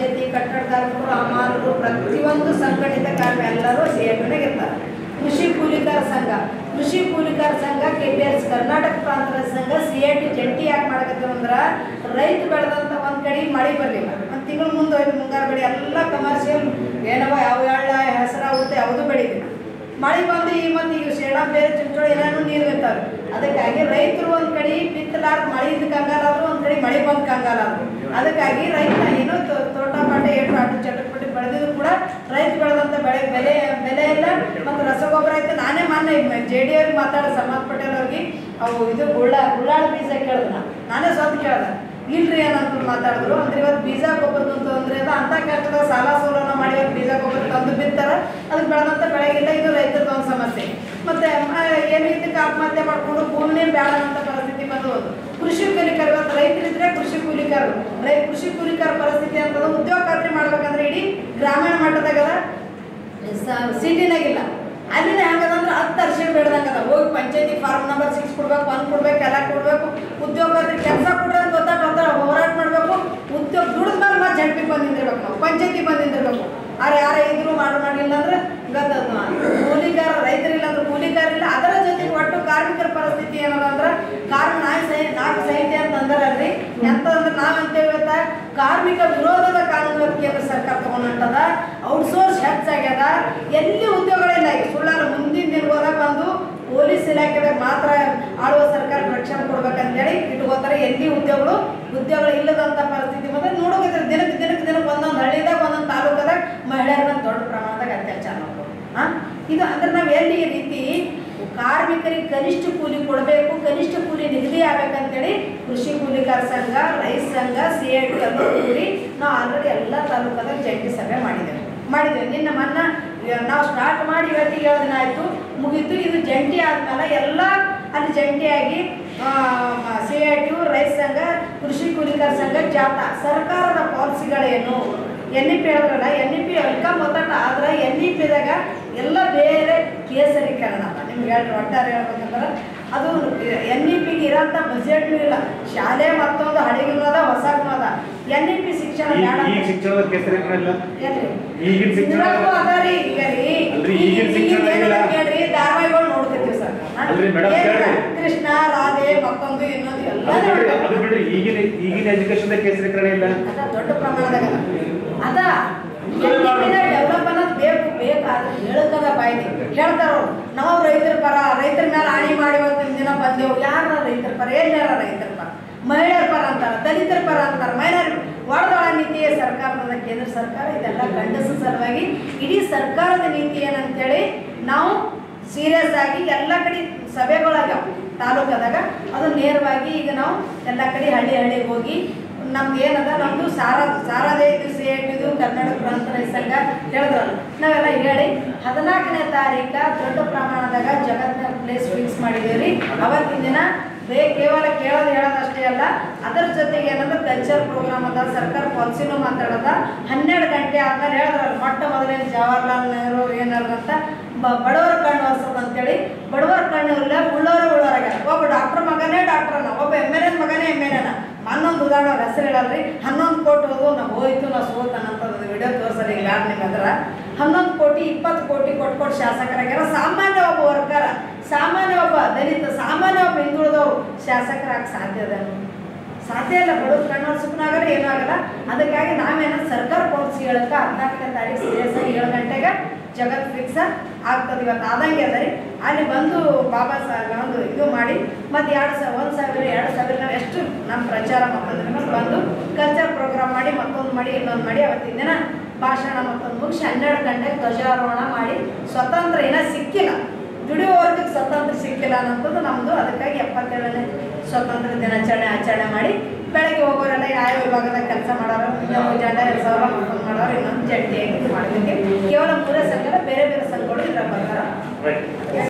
ಪಂಚಾಯತಿ ಕಟ್ಟಡ ಕಾರ್ಮಿಕರು ಹಮಾಲರು ಪ್ರತಿಯೊಂದು ಸಂಘಟಿತ ಕಾರ್ಯ ಎಲ್ಲರೂ ಸೇರ್ಕೊಂಡಾಗ ಇರ್ತಾರೆ ಕೃಷಿ ಕೂಲಿಕಾರ ಸಂಘ ಕೃಷಿ ಕೂಲಿಕಾರ ಸಂಘ ಕೆ ಪಿ ಎಸ್ ಕರ್ನಾಟಕ ಪ್ರಾಂತದ ಸಂಘ ಸಿ ಐ ಟಿ ಜಂಟಿ ಯಾಕೆ ಮಾಡಕತ್ತೀವಿ ಅಂದ್ರೆ ರೈತ ಬೆಳೆದಂತ ಒಂದ್ ಕಡೆ ಮಳೆ ಬರಲಿಲ್ಲ ಒಂದು ತಿಂಗಳು ಮುಂದೆ ಹೋಯ್ತು ಮುಂಗಾರು ಬೆಳೆ ಎಲ್ಲ ಕಮರ್ಷಿಯಲ್ ಏನವ ಯಾವ ಎಳ್ಳ ಹೆಸರ ಉತ್ತೆ ಯಾವುದು ಬೆಳಿತಿಲ್ಲ ಮಳೆ ಬಂದು ಈ ಮತ್ತೆ ಈಗ ಶೇಣ ಬೇರೆ ಚಿಂಚೋಳಿ ಏನೇನು ನೀರು ಇರ್ತಾವೆ ಅದಕ್ಕಾಗಿ ರೈತರು ಒಂದ್ ಕಡೆ ಬಿತ್ತಲಾರ ಮಳೆ ಇದ್ದ ಕಂಗಾಲಾದ್ರು ಒಂದ್ ಕಡೆ ಮಳೆ ಬಂದ್ ಕಂಗಾಲಾದ್ರು ಅದಕ್ಕಾಗಿ ರೈತ ಏನೋ ತೋ- ತೋಟ ಪಾಟ ಏಟು ಆಟ ಚಟಪಟಿ ಬೆಳೆದಿದ್ರು ಕೂಡ ರೈತ ಬೆಳೆದಂತ ಬೆಳೆ ಬೆಲೆ ಬೆಲೆ ಇಲ್ಲ ಮತ್ತು ರಸಗೊಬ್ಬರ ಆಯ್ತು ನಾನೇ ಮೊನ್ನೆ ಜೆ ಡಿ ಅವ್ರಿಗೆ ಮಾತಾಡ ಸಮಾಜ್ ಪಟೇಲ್ ಅವ್ರಿಗೆ ಅವು ಇದು ಗುಳ್ಳ ಗುಳ್ಳಾಳ ಬೀಜ ಕೇಳಿದೆ ನಾ ನಾನೇ ಸ್ವತಃ ಕೇಳ್ದೆ ಇಲ್ರಿ ಏನಂತ ಮಾತಾಡಿದ್ರು ಅಂದ್ರೆ ಇವತ್ತು ಬೀಜ ಗೊಬ್ಬರದ ತೊಂದರೆ ಅದ ಅಂತ ಕಷ್ಟದ ಸಾಲ ಸೋಲನ ಮಾಡಿ ಇವತ್ತು ಬೀಜ ಗೊಬ್ಬರ ತಂದು ಬಿತ್ತಾರ ಅದಕ್ಕೆ ಬೆಳೆದಂತ ಬೆಳೆಗಿಲ್ಲ ಇದು ರೈತರದ ಒಂದು ಸಮಸ್ಯೆ ಮತ್ತೆ ಆ, ಏನು ಇದಕ್ಕೆ ಆತ್ಮಹತ್ಯೆ ಮಾಡ್ಕೊಂಡು ಭೂಮಿನೇ ಬೇಡ ಅಂತ ಪರಿಸ್ಥಿತಿ ಬಂದು ಹೋದು ಕೃಷಿ ಕೂಲಿಕರು ಇವತ್ತು ರೈತರಿದ್ರೆ ಕೃಷಿ ಕೂಲಿಕರು ರೈ ಕೃಷಿ ಕೂಲಿಕರ ಪರಿಸ್ಥಿತಿ ಅಂತಂದ್ರೆ ಉದ್ಯೋಗ ಖಾತ್ರಿ ಮಾಡ್ಬೇಕಂದ್ರೆ ಇಡೀ ಗ್ರಾಮೀಣ ಮಟ್ಟದಾಗದ ಸಿಟಿನಾಗಿಲ್ಲ ಅಲ್ಲಿನ ಹೆಂಗದಂದ್ರೆ ಹತ್ತು ಅರ್ಷಿಣ ಬೇಡ್ದಂಗದ ಹೋಗಿ ಪಂಚಾಯತಿ ಫಾರ್ಮ್ ನಂಬರ್ ಸಿಕ್ಸ್ ಕೊಡ್ಬೇಕು ಒನ್ ಕೊಡ್ಬೇಕು ಎಲ್ಲ ಕೊಡ್ಬೇಕು ಉದ್ಯೋಗ ಕೆಲಸ ಕೊಡ್ರಿ ಅಂತ ಗೊತ್ತಾಟ ಗೊತ್ತಾಟ ಹೋರಾಟ ಮಾಡಬೇಕು ಉದ್ಯೋಗ ದುಡಿದ ಮೇಲೆ ಮತ್ತೆ ಜಡ್ಪಿಗೆ ಬಂದು ನಿಂದಿರ್ಬೇಕು ನಾವು ಪಂಚಾಯತಿ ಬಂದು ನಿಂದಿರ್ಬೇಕು ಆದ್ರೆ ಯಾರ ಇದ್ರು ಮಾಡಿ ಮಾಡಲಿಲ್ಲ ಅಂದ್ರೆ ಇವತ್ತು ಅದ್ನ ಕೂಲಿಗಾರ ರೈತರಿಲ್ಲ ಅಂದ್ರೆ ಕೂಲಿಗಾರ ಇಲ್ಲ ಅದರ ಜೊತೆಗೆ ಒಟ್ಟು ಕಾರ್ಮಿಕರ ಪರಿಸ್ಥಿತಿ ಏನದ ಅಂದ್ರೆ ಕಾರ್ಮ ನಾಲ್ಕು ಸೈ ನಾಲ್ಕು ಸಂಹಿತೆ ಅಂತ ಅಂದರಲ್ರಿ ಎಂತಂದ್ರೆ ನಾವಂತೇವೆ ಇವತ್ತ ಕಾರ್ಮಿಕ ವಿರೋಧದ ಕಾನೂನು ಇವತ್ತು ಕೇಂದ್ರ ಸರ್ಕಾರ ತಗೊಂಡಂಟದ ಔಟ್ಸೋರ್ಸ್ ಹೆಚ್ಚಾಗ್ಯದ ಎಲ್ಲಿ ಉದ್ಯೋಗಗಳಿಲ್ಲ ಈಗ ಸುಳ್ಳಾರ ಮುಂದಿನ ದಿನಗೋದಾಗ ಬಂದು ಪೊಲೀಸ್ ಇಲಾಖೆದಾಗ ಮಾತ್ರ ಆಳುವ ಸರ್ಕಾರ ರಕ್ಷಣೆ ಕೊಡ್ಬೇಕಂತೇಳಿ ಇಟ್ಕೋತಾರೆ ಎಲ್ಲಿ ಉದ್ಯೋಗಗಳು ಉದ್ಯೋಗಗಳು ಇಲ್ಲದಂತ ಪರಿಸ್ಥಿತಿ ಮತ್ತೆ ನೋಡೋಕಿದ್ರೆ ದಿನಕ್ಕೆ ದಿನಕ್ಕೆ ದಿನಕ್ಕೆ ಒಂದೊಂದು ಹಳ್ಳಿದಾಗ ಒಂದೊಂದು ತಾಲೂಕದಾಗ ಮಹಿಳೆಯರ ಮೇಲೆ ದೊಡ್ಡ ಪ್ರಮಾಣದಾಗ ಅತ್ಯಾಚಾರ ಮಾಡ್ಬೋದು ಆ ಇದು ಅಂದ್ರೆ ನಾವು ಎಲ್ಲಿ ಈ ರೀತಿ ಕಾರ್ಮಿಕರಿಗೆ ಕನಿಷ್ಠ ಕೂಲಿ ಕೊಡಬೇಕು ಕನಿಷ್ಠ ಕೂಲಿ ನಿಗದಿ ಆಗ್ಬೇಕಂತೇಳಿ ಕೃಷಿ ಕೂಲಿಕಾರ ಸಂಘ ರೈತ ಸಂಘ ಸಿ ಐ ಟಿ ಎಲ್ಲ ಕೂಡಿ ನಾವು ಆಲ್ರೆಡಿ ಎಲ್ಲ ತಾಲೂಕದಾಗ ಜಂಟಿ ಸಭೆ ಮಾಡಿದ್ದೇವೆ ಮಾಡಿದ್ದೇವೆ ನಿನ್ನ ಮನ್ನ ನಾವು ಸ್ಟಾರ್ಟ್ ಮಾಡಿ ಇವತ್ತಿಗೆ ಏಳು ದಿನ ಆಯಿತು ಮುಗೀತು ಇದು ಜಂಟಿ ಆದ್ಮೇಲೆ ಎಲ್ಲ ಅಲ್ಲಿ ಜಂಟಿಯಾಗಿ ಸಿ ಐ ಟಿ ರೈತ ಸಂಘ ಕೃಷಿ ಕೂಲಿಕಾರ ಸಂಘ ಜಾಥಾ ಸರ್ಕಾರದ ಪಾಲಿಸಿಗಳೇನು ಎನ್ ಇ ಪಿ ಹೇಳಿದ್ರಲ್ಲ ಎನ್ ಇ ಪಿ ವೆಲ್ಕಮ್ ಒತ್ತಟ ಆದ್ರೆ ಎನ್ ಇ ಪಿದಾಗ ಎಲ್ಲ ಬೇರೆ ಕೇಸರೀಕರಣ ಅದ ನಿಮ್ಗೆ ಹೇಳ್ರಿ ಒಟ್ಟಾರೆ ಹೇಳ್ಬೇಕಂದ್ರೆ ಅದು ಎನ್ ಇ ಪಿಗೆ ಇರೋಂಥ ಬಜೆಟ್ನೂ ಇಲ್ಲ ಶಾಲೆ ಮತ್ತೊಂದು ಹಳೆಗೂ ಅದ ಹೊಸಗೂ ಅದ ಎನ್ ಇ ಪಿ ಶಿಕ್ಷಣ ಈ- ಬೇಡ ಈಗ ಶಿಕ್ಷಣದ ಕೆಸರು ಇಲ್ಲ ಎಲ್ರಿ? ಈಗಿನ ಶಿಕ್ಷಣ ಇದ್ರಾಗೂ ಅದ ರೀ ಈಗ ರೀ ಅಲ್ರಿ, ಈಗ- ಈಗಿನ ಈಗ ಶಿಕ್ಷಣ ಏನಾರ ಇಲ್ಲ. ಕೇಳ್ರಿ ಧಾರಾವಾಹಿಗಳು ನೋಡ್ತಿರ್ತೀವಿ ಸರ್ ಅಲ್ರಿ, ಮೇಡಮ್ ಏನ್ ಕೇಳ್ರಿ. ಕೃಷ್ಣ ರಾಧೆ ಮತ್ತೊಂದು ಇನ್ನೊಂದು ಎಲ್ಲ ಅದು ಬಿಡ್ರಿ ನೋಡ್ತೀವಿ. ಅದು ಬಿಡ್ರಿ ಈಗಿನ ಈಗಿನ ಎಜುಕೇಶನ್ ಕೇಸರೀಕರಣ ಇಲ್ಲ ಅದ ದೊಡ್ಡ ಪ್ರಮಾಣದಾಗ ಅದ ಡೆವಲಪ್ ಅನ್ನೋದು ಬೇಕು ಬೇಕಾದ್ರೆ ಹೇಳಕ್ಕದ ಬಾಯ್ಲಿ ಹೇಳ್ತಾರ ಅವ್ರು ನಾವು ರೈತರ ಪರ ರೈತರ ಮೇಲೆ ಹಾನಿ ಮಾಡಿ ಇವತ್ತಿನ ದಿನ ಬಂದೆವು ಯಾರ ರೈತರ ಪರ ಎಲ್ಲಾರ ರೈತರ ಪರ ಮಹಿಳೆಯರ ಪರ ಅಂತಾರ ದಲಿತರ ಪರ ಅಂತಾರ ಮಹಿಳೆಯರ ಒಳದೊಳ ನೀತಿಯೇ ಸರ್ಕಾರದ ಕೇಂದ್ರ ಸರ್ಕಾರ ಇದೆಲ್ಲ ಗಂಡಸ ಸಲುವಾಗಿ ಇಡೀ ಸರ್ಕಾರದ ನೀತಿ ಏನಂತೇಳಿ ನಾವು ಸೀರಿಯಸ್ ಆಗಿ ಎಲ್ಲ ಕಡೆ ಸಭೆಗಳಾಗ್ಯಾವ ತಾಲೂಕದಾಗ ಅದು ನೇರವಾಗಿ ಈಗ ನಾವು ಎಲ್ಲ ಕಡೆ ಹಳ್ಳಿ ಹಳ್ಳಿಗೆ ಹೋಗಿ ನಮ್ದು ಏನದ ನಮ್ದು ಸಾರ ಸಾರದೇ ಇದು ಸೇಟಿದು ಕರ್ನಾಟಕ ಪ್ರಾಂತ ರೈತ ಸಂಘ ಹೇಳಿದ್ರಲ್ಲ ನಾವೆಲ್ಲ ಹೇಳಿ ಹದಿನಾಲ್ಕನೇ ತಾರೀಕ ದೊಡ್ಡ ಪ್ರಮಾಣದಾಗ ಜಗತ್ತಿನ ಪ್ಲೇಸ್ ಫಿಕ್ಸ್ ಮಾಡಿದ್ದೀವಿ ರೀ ಅವತ್ತಿನ ದಿನ ಬೇ ಕೇವಲ ಕೇಳೋದು ಹೇಳೋದಷ್ಟೇ ಅಲ್ಲ ಅದರ ಜೊತೆಗೆ ಏನಂದ್ರೆ ಕಲ್ಚರ್ ಪ್ರೋಗ್ರಾಮ್ ಅದ ಸರ್ಕಾರ ಪಾಲಿಸಿನೂ ಮಾತಾಡೋದ ಹನ್ನೆರಡು ಗಂಟೆ ಆದ್ಮೇಲೆ ಹೇಳಿದ್ರಲ್ಲ ಮೊಟ್ಟ ಮೊದಲನೇ ಜವಾಹರ್ಲಾಲ್ ನೆಹರು ಏನಾರಂತ ಬ- ಬಡವರ ಕಣ್ಣು ಒರ್ಸೋದು ಅಂತೇಳಿ ಬಡವರ ಕಣ್ಣು ಇಲ್ಲ ಉಳ್ಳೋರು ಉಳ್ಳೋರಾಗ ಒಬ್ಬ ಡಾಕ್ಟರ್ ಮಗನೇ ಡಾಕ್ಟರ್ನ ಒಬ್ಬ ಎಮ್ ಎಲ್ ಎನ್ ಮಗನೇ ಎಮ್ ಎಲ್ ಎನ ಹನ್ನೊಂದು ಉದಾಹರಣೆ ಅವ್ರ ಹೆಸರು ಹೇಳಲ್ರಿ ಹನ್ನೊಂದು ಕೋಟಿ ಹೋದು ನಾವು ಹೋಯ್ತು ನಾವು ಸೋತನಂತದ್ದು ವಿಡಿಯೋ ತೋರ್ಸಲ್ಲ ಈಗ ಯಾರು ನಿಮ್ಗೆ ಅದರ ಹನ್ನೊಂದು ಕೋಟಿ ಇಪ್ಪತ್ತು ಕೋಟಿ ಕೊಟ್ಟು ಕೊಟ್ಟು ಶಾಸಕರಾಗ್ಯಾರ ಸಾಮಾನ್ಯ ಒಬ್ಬ ವರ್ಕರ ಸಾಮಾನ್ಯ ಒಬ್ಬ ದಲಿತ ಸಾಮಾನ್ಯ ಒಬ್ಬ ಹಿಂದುಳಿದವರು ಶಾಸಕರಾಗ ಸಾಧ್ಯ ಅದ ಸಾಧ್ಯ ಇಲ್ಲ ಬಡವ್ರ ಕಣ್ಣೋರ್ಸಕ್ಕನಾಗಲ್ಲ ಏನೂ ಆಗಲ್ಲ ಅದಕ್ಕಾಗಿ ನಾವೇನ ಸರ್ಕಾರ ಪಾಲಿಸಿ ಹೇಳಕ್ಕ ಹದಿನಾಲ್ಕನೇ ತಾರೀಕು ಸೀರಿಯಸ್ ಆಗಿ ಏಳು ಗಂಟೆಗೆ ಜಗತ್ ಫಿಕ್ಸ್ ಆಗ್ತದೆ ಇವತ್ತು ಆದಂಗೆ ಅದ ರೀ ಅಲ್ಲಿ ಬಂದು ಬಾಬಾ ಸಾಹೇಬ್ ಒಂದು ಇದು ಮಾಡಿ ಮತ್ತು ಎರಡು ಸಾವಿರ ಒಂದು ಸಾವಿರ ಎರಡು ಸಾವಿರ ನಾವು ಎಷ್ಟು ನಮ್ಮ ಪ್ರಚಾರ ಮತ್ತೊಂದು ಮೇಲೆ ಬಂದು ಕಲ್ಚರ್ ಪ್ರೋಗ್ರಾಮ್ ಮಾಡಿ ಮತ್ತೊಂದು ಮಾಡಿ ಇನ್ನೊಂದು ಮಾಡಿ ಅವತ್ತಿನ ದಿನ ಭಾಷಣ ಮತ್ತೊಂದು ಮುಗಿಸಿ ಹನ್ನೆರಡು ಗಂಟೆಗೆ ಧ್ವಜಾರೋಹಣ ಮಾಡಿ ಸ್ವತಂತ್ರ ಏನೋ ಸಿಕ್ಕಿಲ್ಲ ದುಡಿಯೋವರೆಗೆ ಸ್ವತಂತ್ರ ಸಿಕ್ಕಿಲ್ಲ ಅನ್ನೋದು ನಮ್ಮದು ಅದಕ್ಕಾಗಿ ಎಪ್ಪತ್ತೇಳನೇ ಸ್ವಾತಂತ್ರ್ಯ ದಿನಾಚರಣೆ ಆಚರಣೆ ಮಾಡಿ ಬೆಳಗ್ಗೆ ಹೋಗೋರೆಲ್ಲ ಯಾವ ವಿಭಾಗದಾಗ ಕೆಲಸ ಮಾಡೋರು ಇನ್ನೊಂದು ಜಂಡ ಎರಡು ಸಾವಿರ ಮತ್ತೊಂದು ಮಾಡೋರು ಇನ್ನೊಂದು ಜಂಟಿಯಾಗಿ ಇದು ಮಾಡಲಿಕ್ಕೆ ಕೇವಲ ಮೂರೇ ಸಂಘ ಬೇರೆ ಬೇರೆ ಸಂಘಗಳು ಇದ್ರಾಗ ಬರ್ತಾರೆ ರೈಟ್